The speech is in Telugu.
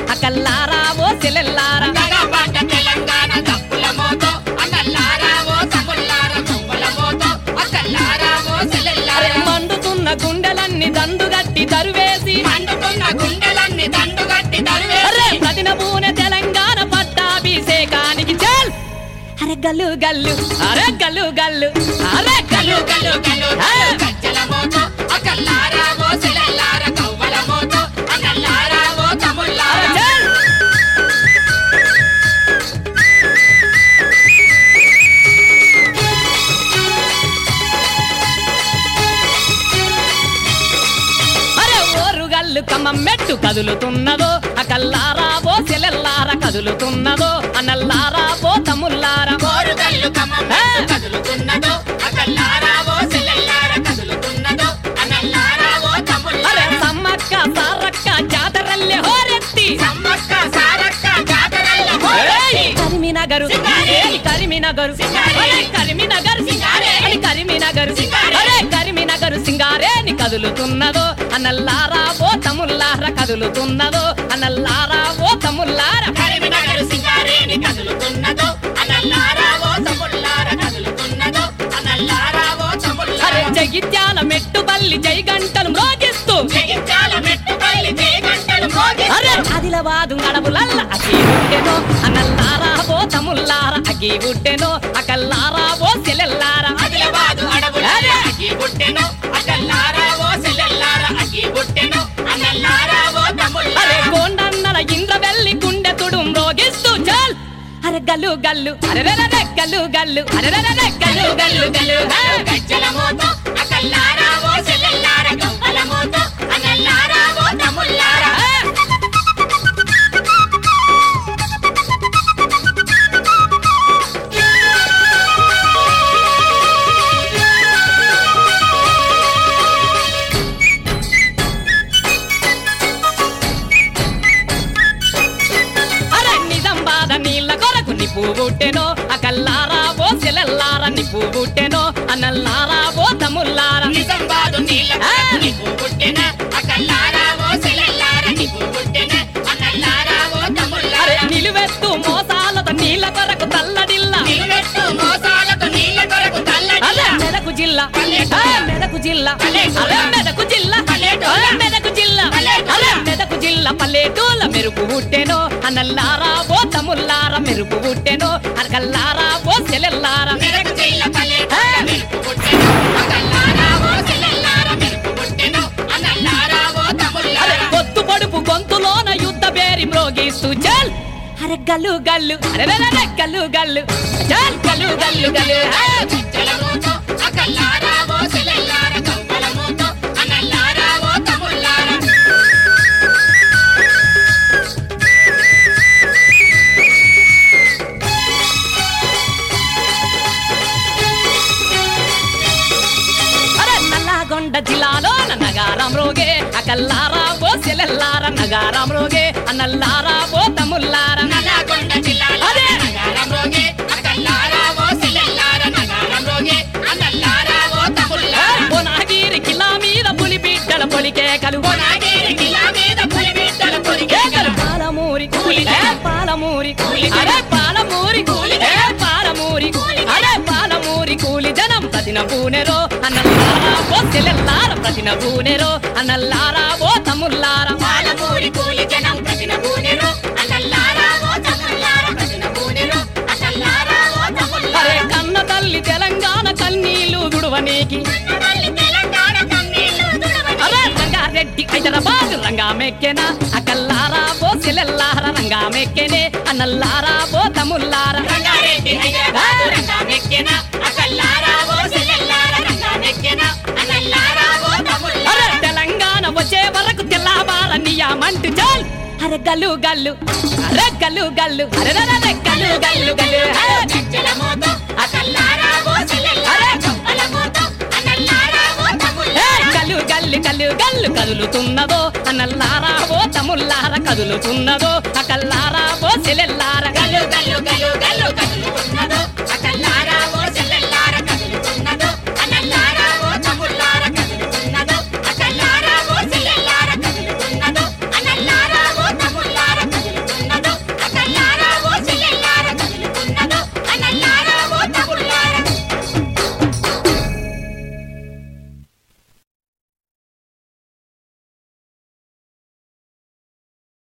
అకల్లారా ఓ సెలెల్లారా గడపడ్డ తెలంగాణ తప్పుల మోతో అన్నల్లారా ఓ తమ్ముళ్ళార కొమ్మల మోతో అక్కల్లారా ఓ అరే సెల్లెల్లారా మండుతున్న గుండెలన్నీ దండుగట్టి దరువేసి మండుతున్న గుండెలన్నీ దండుగట్టి అరే తరివేసి ప్రతినబూనె తెలంగాణ పట్టాభిషేకానికి చల్ అరే గల్లు గల్లు అరే గల్లు గల్లు అరే గల్లు గల్లు గల్లు గల్లు ఆ! గజ్జల మోతో అక్కల్లారా ఓ సెల్లెల్లార కవ్వల మోతో అన్నల్లారా ఓ అరే తమ్ముళ్ళారా చల్ అరే ఓరుగల్లు కమ్మం మెట్టు కదులుతున్నదో అకల్లారా ఓ సెలెల్లారా కదులుతున్నదో అనల్లారా ఓ తమ్ముల్లారా కోరుగల్లు కమ్మం ఆ! కదులుతున్నదో అక్కల్లారా ఓ సెల్లెల్లార కదులుతున్నదో అన్నల్లారా ఓ అరే తమ్ముళ్ళారా సమ్మక్క సారక్క జాతరల్లే హోరెత్తి సమ్మక్క సారక్క జాతరల్ల ఏయ్! హోరెత్తి. కరిమినగరు సింగారే! ఏయ్ కరిమినగరు సింగారే! అరే కరిమినగరు సింగారే! అని కరిమినగరు సింగారే! అరే కరిమినగరు సింగారేని కదులుతున్నదో అనల్లారా ఓ తమ్ముల్లారా కదులుతున్నదో అనల్లారా ఓ తమ్ముల్లారా కరీంనగర్ సింగారేని కదులుతున్నదో అన్నల్లారా ఓ తమ్ముళ్ళారా కదులుతున్నదో అన్నల్లారా ఓ అరే తమ్ముళ్ళారా జగిత్యాల మెట్టు బల్లి జై గంటలు మ్రోగిస్తూ జగిత్యాల మెట్టుపల్లి జయగంటలు మోగిస్తూ అరే అదిలవాదు నడవులల్ల అగి ఉట్టెనో అనల్లారా ఓ తమ్ముల్లారా అగి ఉట్టెనో అకల్లారా ఓ సెలెల్లారా ఆదిలాబాదు అడవుల అరే! అగ్గి బుట్టెను అక్కల్లారా ఓ సెల్లెల్లారా అగ్గి బుట్టెను అన్నల్లారా ఓ అరే తమ్ముళ్ళారా గోండన్నల ఇంద్ర వెళ్ళి గుండె తుడు మ్రోగిస్తూ చాల్ అరే గల్లు గల్లు అరే రే రే గల్లు గల్లు అరే రే రే గల్లు గల్లు గల్లు హే! గజ్జల మోతో అక్కల్లారా ఓ సెల్లెల్లారా గవ్వల మోతో అన్నల్లారా ఓ తమ్ముళ్ళారా హే! అరే నిజం బాధ నీళ్ళ కొరకు నిప్పు బుట్టెనో అకల్లారా ఓ సెలల్లారా నిప్పు బుట్టెనో అనల్లారా ఓ తమ్ముల్లారా నిజం బాదు నీళ్ళ ఆ! నీకు పుట్టిన అక్కల్లారా ఓ సెల్లెల్లారా నీకు పుట్టిన అన్నల్లారా ఓ అరే తమ్ముళ్ళారా నిలువెత్తు మోసాలతో నీళ్ళ కొరకు తల్లడిల్ల నిలబెట్టు మోసాలతో నీళ్ళ కొరకు అరే తల్లడిల్ల మెదకు జిల్లా పల్లెటూరా. అరే మెదకు జిల్లా పల్లెటూరా. అరే మెదకు జిల్లా పల్లెటూరా. అరే మెదకు జిల్లా పల్లెటూరా. అరే మెదకు జిల్లా పల్లెటూల మెరుపు పుట్టెనో అనల్లారా ఓ తమ్ముల్లారా మెరుపు పుట్టెనో అరకల్లారా ఓ సెలెల్లారా మెదకు జిల్ల పల్లెటూర ఆ! మెరుపు పుట్టెను అక్కల్లారా ఓ సెల్లెల్లారా మెరుపు పుట్టెను అన్నల్లారా ఓ అరే తమ్ముళ్ళారా కొత్తు పొడుపు గొంతులోన యుద్ధ బేరి మ్రోగిస్తూ చల్ అరే గల్లు గల్లు అరే రే రే రే గల్లు గల్లు చల్ గల్లు గల్లు గల్లు హే! గజ్జల మోతో అక్కల్లారా ఓ సెల్లెల్లారా కవ్వల మోతో అన్నల్లారా ఓ తమ్ముళ్ళారా అరే నల్లగొండ జిల్లాలో నగారం రోగే అకల్లారా ఓ సెలెల్లారా నగారం రోగే అన్నల్లారా ఓ తమ్ముల్లారా నల్లగొండ జిల్లాలో అదే. నగారం రోగే అక్కల్లారా ఓ సెల్లెల్లారా నగారం రోగే అన్నల్లారా ఓ తమ్ముళ్ళారా బొనాగిరి కిలా మీద పులి బిడ్డల పొలికేకలు కొనాగిరి కిలా మీద పులి బిడ్డల పొరిగేకలు. కేకలు పాలమూరి కూలి ఏ పాలమూరి కూలి అరే పాలమూరి కూలి ఏ పాలమూరి కూలి అరే పాలమూరి కూలి జనం ప్రతిన పూనెరో అన్నల్లారా ఓ సెలెల్లారా ప్రతిన పూనెరో అన్నల్లారా ఓ తమ్ముల్లారా పాలమూరి కూలి జనం ప్రతిన బూనెరు. అన్నల్లారా ఓ తమ్ముళ్ళారా ప్రతిన బూనెరు. అన్నల్లారా ఓ అరే తమ్ముళ్ళారా. కన్న తల్లి తెలంగాణ కన్నీళ్లు దుడువనీకి కన్నతల్లి తెలంగాణ కన్నీళ్లు తుడవని. అరే రంగారెడ్డి హైదరాబాద్ రంగా మెక్కెన అకల్లారా ఓ సెలెల్లారా రంగా మెక్కెనే అన్నల్లారా ఓ తమ్ముల్లారా రంగారెడ్డి హైదరాబాద్ రంగామెక్కెన. అక్కల్లారా ఓ సెల్లెల్లారా రంగామెక్కెన. అన్నల్లారా ఓ తమ్ముళ్ళారా. అరే తెలంగాణ వచ్చే వరకు తెల్లవార నియామంటు చాల్ అరే గల్లు గల్లు అరే గల్లు గల్లు అరే రే రే గల్లు గల్లు గల్లు హే! గజ్జల మోతో అక్కల్లారా ఓ సెల్లెల్లారా కవ్వల మోతో. అన్నల్లారా ఓ హే! తమ్ముళ్ళారా. గల్లు గల్లు గల్లు గల్లు కదులుతున్నదో అన్నల్లారా ఓ తమ్ముల్లారా కదులుతున్నదో అకల్లారా ఓ సెలెల్లారా